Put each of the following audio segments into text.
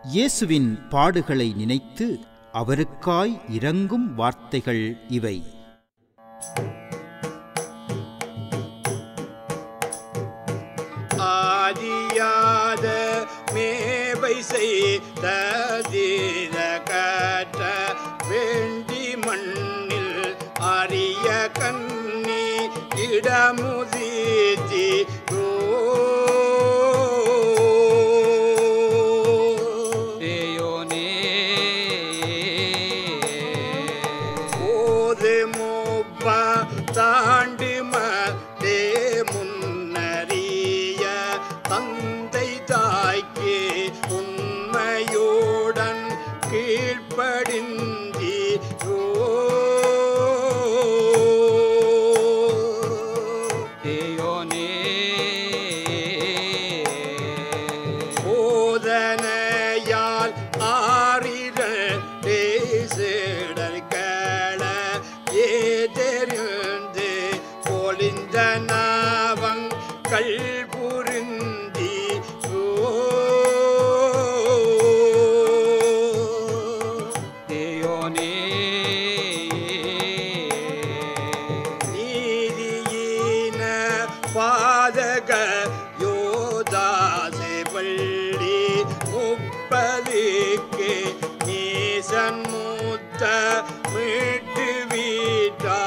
இயேசுவின் பாடுகளை நினைத்து அவருக்காய் இறங்கும் வார்த்தைகள் இவை ஆதியாத மேவை செய்த தீர கற்ற வேண்டி மண்ணில் அரிய கண்ணி இடமுதீதி தேயோனே போது மூப்ப தாண்டு மதே முன்னறிய தந்தை தாய்க்கு உண்மையுடன் கீழ்ப்படிந்தி தேயோனே போதனையால் ஆறிகள் பேசிடர்கள ஏதெறிந்து பொலிந்த நாவங் கள் புரிந்தி தேயோனே நீதியின பாதக யோதாசை பள்ளி முப்பதுக்கு நீசன் மூத்த மீட்டு வீட்டா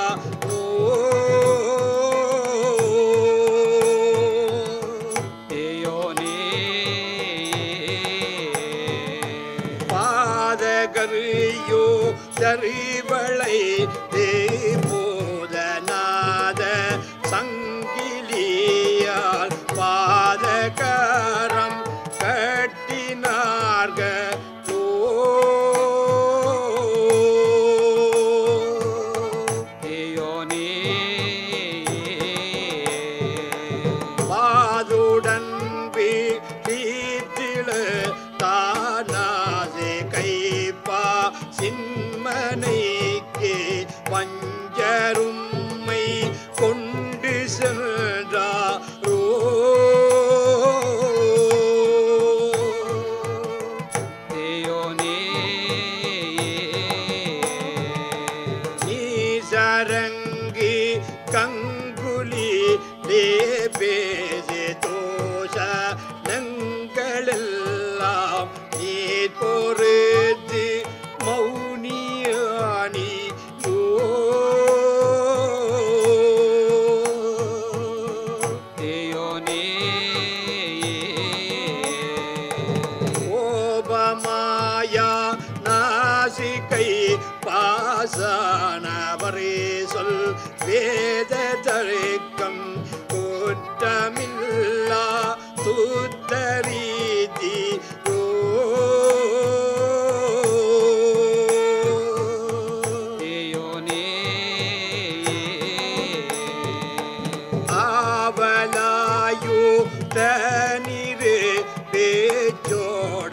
தேயோனே பாதகரியோ தறிவளை தேபோதநாத சங்கிலியால் பாதகரம் கட்டினார்க தேயோனே பாதுடன் வீட்டில தானாசே கைப்பா சின்மனைக்கு பஞ்சரும்மை கொண்டு சென்றாரோ தேயோனே நீசரங்கி கங்குலி லேபேசே தோஷ நங்களெல்லாம் நீர் பொறுத்து மௌனியானி தேயோனே கோபமாயா நாசிகை பாசானவரே சொல் வேத தழைக்கம் குற்றமில்லா துத்தரீதி தேயோனே ஆவலாயு தனிரு பேச்சோடணிந்த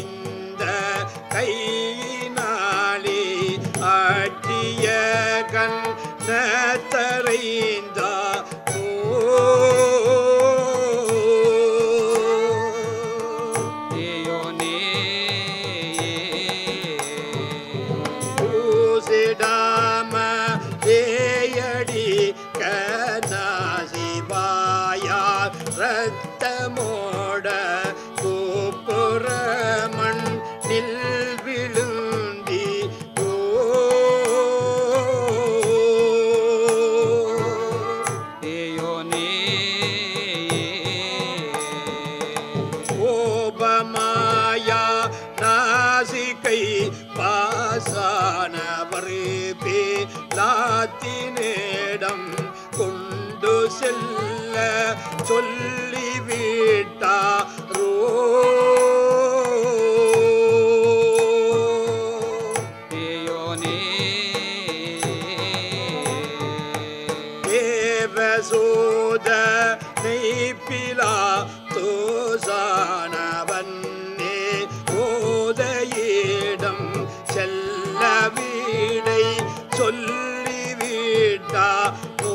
கையினாலே ஆட்டிய கண் தரைந்தா தேயோனே பூசிடாம தேயடி கனாசிவாயா ரத்தமோட கூப்புற மண் நில் விழுந்தி தேயோனே கோபமாயா நாசிகை பாசானவர் பே லாத்தினிடம் கொண்டு செல்ல சொல்லிவிட்டாரோ தேயோனே தேவசோத நெய்ப்பிலா தோசானவன்னே ஓதையிடம் செல்ல வீடை சொல்லிவிட்டா ஓ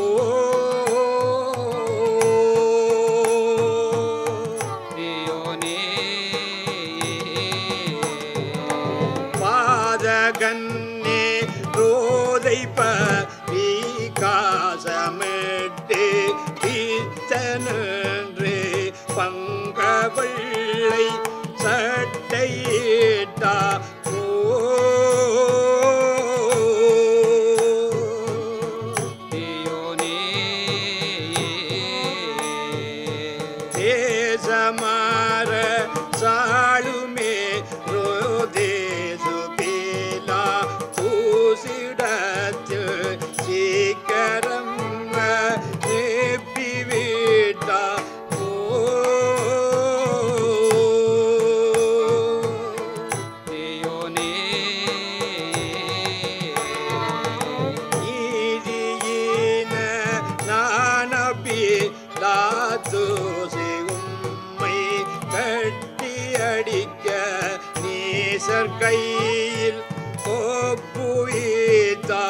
ஈசர் கையில் ஒப்புவித்தா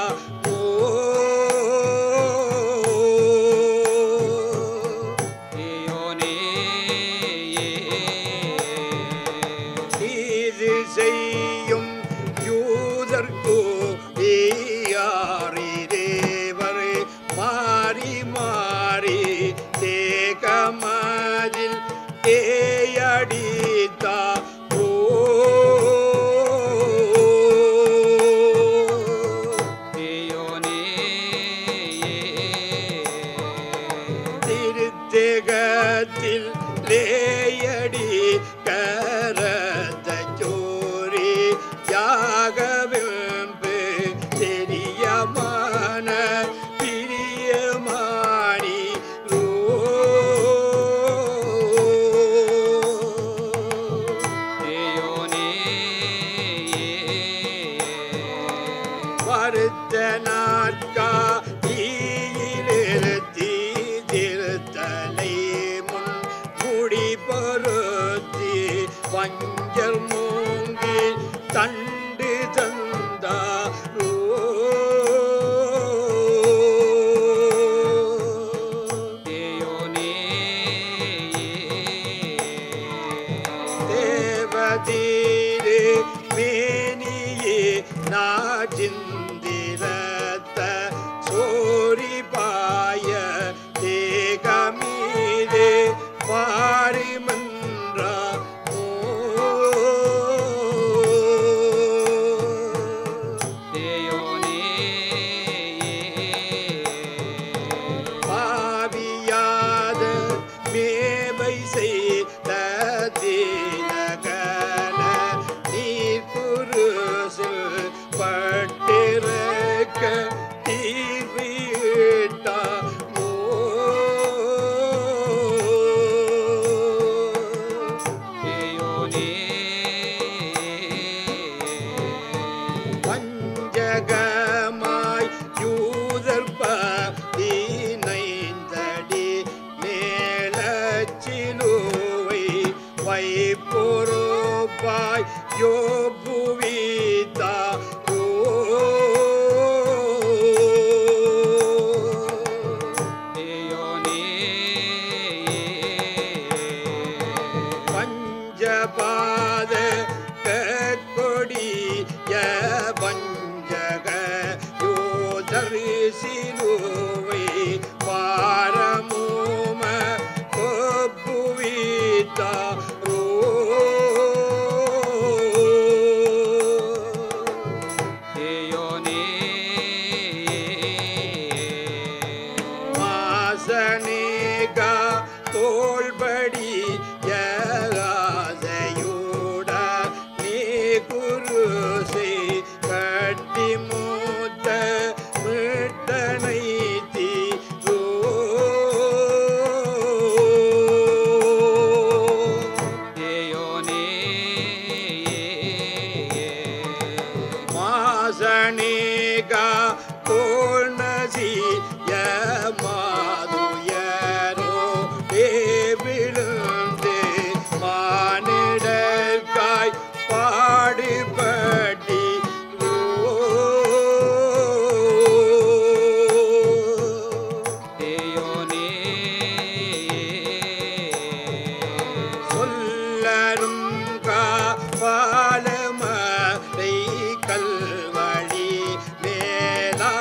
தீயோனே இது செய்யும் யூதர்க்கு தேவர் மாறி மாறி தேகமதில் ஏயடித்தா தீயோனே திருத்தேகத்தில் லேயடி கரத சோரி யாகவெம்பு தெரியமான பிரியமாணி ரோ தீயோனே வருத்த நாட்கா ஈயிலிருத்தி திருத்தலை முன் முடி பொருத்தி பஞ்சல் மூங்கி தண்டு தந்தாரோ தீயோனே தேவதீரே மேனியே நாச்சிந்திரத்த சோரி பாய தேகமீதே பாரிமன்றா தீயோனே பாவியாத மேவை செய்த தீனகன நீர் குருசில் பட்டிருக்க தீர்விட்டா தீயோனே பஞ்சகமாய் யூதர் பதினைந்தடி மேலச்சிலுவை வைப்பொருப்பாய் யோபுவிதா தீயோனே பஞ்சபாத கொடிய பஞ்சக யோதரிசிலுவை பாரமூம கொப்புவித்தா தீயோனே வாசனேகா தோள்படி யகாதையூட நீ குருசை கட்டி மூத்த மிட்டனை தீரோ தீயோனே மாசனேகா தோல்நசிய மாதுயரோ விழுந்து மானிடர்காய் பாடுபடி தீயோனே சொல்லரும் காலமலை கல்வழி மேலான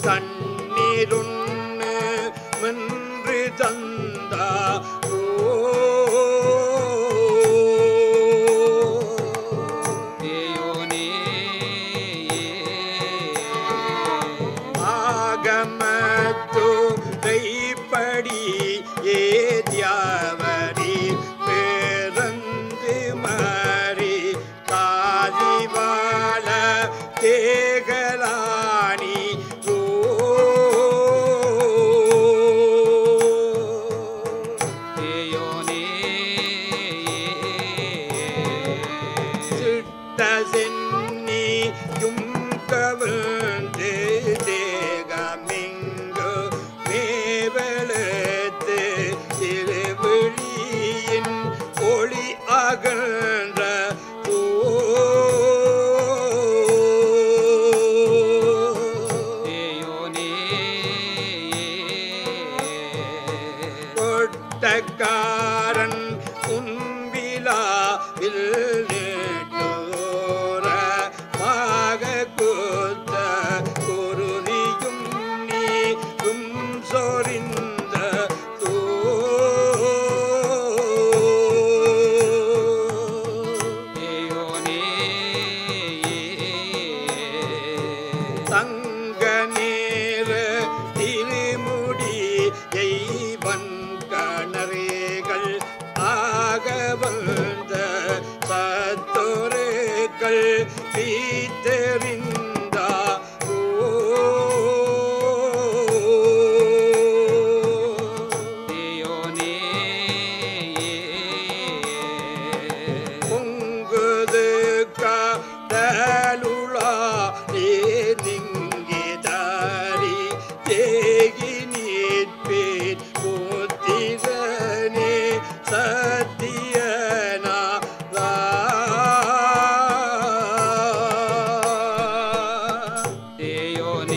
தண்ணீருண்ணு மென்று தந்தா தேயோனே ஆகமத்து கைப்படி ஏதியாவரி பேரந்து மாறி காதிவாள தேகலானி ஓ தேயோனே சிட்ட சென்னியும் கவிழ்ந்து தேகமிங்கு மேவலத்து திருவிழியின் ஒளி அகன்ற தேயோனே கொட்டக்காரன் உன்பிலாவில் நேட்டோர மாக கூத்த குருதியும் நீரும் சொரிந்த தோ தேயோனே தங்க நேர திருமுடி எய்வன் கணரேகள் ஆக வந்த சத்துருக்கள் வீத்தெறிந்தா தேயோனே பொங்குது கடலுளா நீங்கி தாரி தேகி நீட்பேன் போத்திரனே சத்தியனா தேயோனே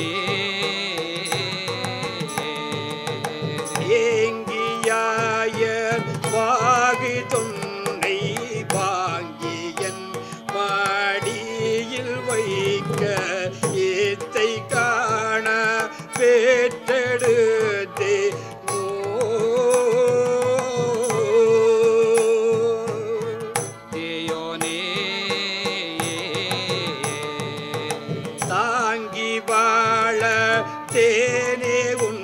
ஏங்கியாயர் வாகி தொன்னை வாங்கியன் மாடியில் வைக்க ஏத்தை காண பெற்றெடுத்தே தேயோனே தாங்கி வாழ தேனே உன்